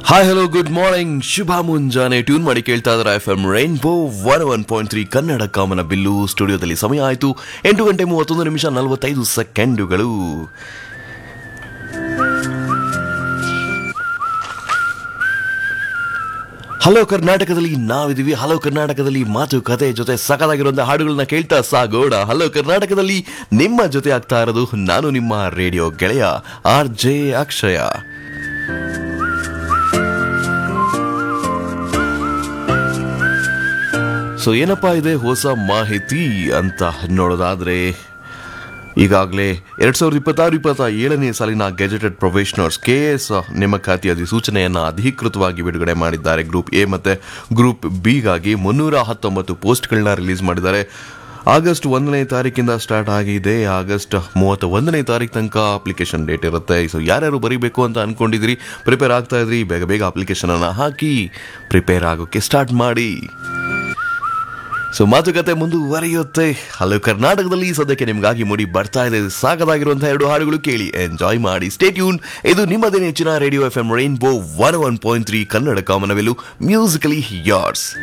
hi hello good morning ಶುಭ ಮುಂಜಾನೆ tune ಮಾಡಿ ಕೇಳ್ತಾ ಇದ್ದಾರೆ F M Rainbow one one point three Kannada Kamana Billu ಸ್ಟುಡಿಯೋದಲ್ಲಿ ಸಮಯ ಆಯಿತು ಎಂಟು ಗಂಟೆ ಮೂವತ್ತೊಂದು ನಿಮಿಷ ನಲವತ್ತೈದು ಸೆಕೆಂಡುಗಳು ಹಲೋ ಕರ್ನಾಟಕದಲ್ಲಿ ನಾವಿದೀವಿ ಹಲೋ ಕರ್ನಾಟಕದಲ್ಲಿ ಮಾತುಕತೆ ಜೊತೆ ಸಕಲಾಗಿರುವಂಥ ಹಾಡುಗಳನ್ನ ಕೇಳ್ತಾ ಸಾಗೋಣ ಹಲೋ ಕರ್ನಾಟಕದಲ್ಲಿ ನಿಮ್ಮ ಜೊತೆ ಆಗ್ತಾ ಇರೋದು ನಾನು ನಿಮ್ಮ ರೇಡಿಯೋ ಗೆಳೆಯ ಆರ್ ಜೆ ಅಕ್ಷಯ ಸೊ ಏನಪ್ಪಾ ಇದೆ ಹೊಸ ಮಾಹಿತಿ ಅಂತ ನೋಡೋದಾದ್ರೆ ಈಗಾಗಲೇ ಎರಡ್ ಸಾವಿರದ ಇಪ್ಪತ್ತಾರು ಇಪ್ಪತ್ತ ಏಳನೇ ಸಾಲಿನ ಗೆಜೆಟೆಡ್ ಪ್ರೊಫೆಷನರ್ಸ್ ಕೆ ಎಸ್ ನೇಮಕಾತಿ ಅಧಿಸೂಚನೆಯನ್ನು ಅಧಿಕೃತವಾಗಿ ಬಿಡುಗಡೆ ಮಾಡಿದ್ದಾರೆ ಗ್ರೂಪ್ ಎ ಮತ್ತೆ ಗ್ರೂಪ್ ಬಿಗಾಗಿ ಮುನ್ನೂರ ಹತ್ತೊಂಬತ್ತು ಪೋಸ್ಟ್ಗಳನ್ನ ರಿಲೀಸ್ ಮಾಡಿದ್ದಾರೆ ಆಗಸ್ಟ್ ಒಂದನೇ ತಾರೀಕಿಂದ ಸ್ಟಾರ್ಟ್ ಆಗಿದೆ ಆಗಸ್ಟ್ ಮೂವತ್ತ ಒಂದನೇ ತಾರೀಕು ತನಕ ಅಪ್ಲಿಕೇಶನ್ ಡೇಟ್ ಇರುತ್ತೆ ಸೊ ಯಾರ್ಯಾರು ಬರೀಬೇಕು ಅಂತ ಅನ್ಕೊಂಡಿದ್ರಿ ಪ್ರಿಪೇರ್ ಆಗ್ತಾ ಇದ್ರಿ ಬೇಗ ಬೇಗ ಅಪ್ಲಿಕೇಶನ್ ಅನ್ನ ಹಾಕಿ ಪ್ರಿಪೇರ್ ಆಗೋಕೆ ಸ್ಟಾರ್ಟ್ ಮಾಡಿ ಸೊ ಮಾತುಕತೆ ಮುಂದುವರಿಯುತ್ತೆ ಹಲೋ ಕರ್ನಾಟಕದಲ್ಲಿ ಸದ್ಯಕ್ಕೆ ನಿಮಗಾಗಿ ಮೂಡಿ ಬರ್ತಾ ಇದೆ ಸಾಗದಾಗಿರುವಂತಹ ಎರಡು ಹಾಡುಗಳು ಕೇಳಿ ಎಂಜಾಯ್ ಮಾಡಿ ಸ್ಟೇಟ್ಯೂನ್ ಇದು ನಿಮ್ಮದೇ ನೆಚ್ಚಿನ radio F M Rainbow one one point three Kannada ಕಾಮನವೆಲು ಮ್ಯೂಸಿಕಲಿ ಯಾರ್ಸ್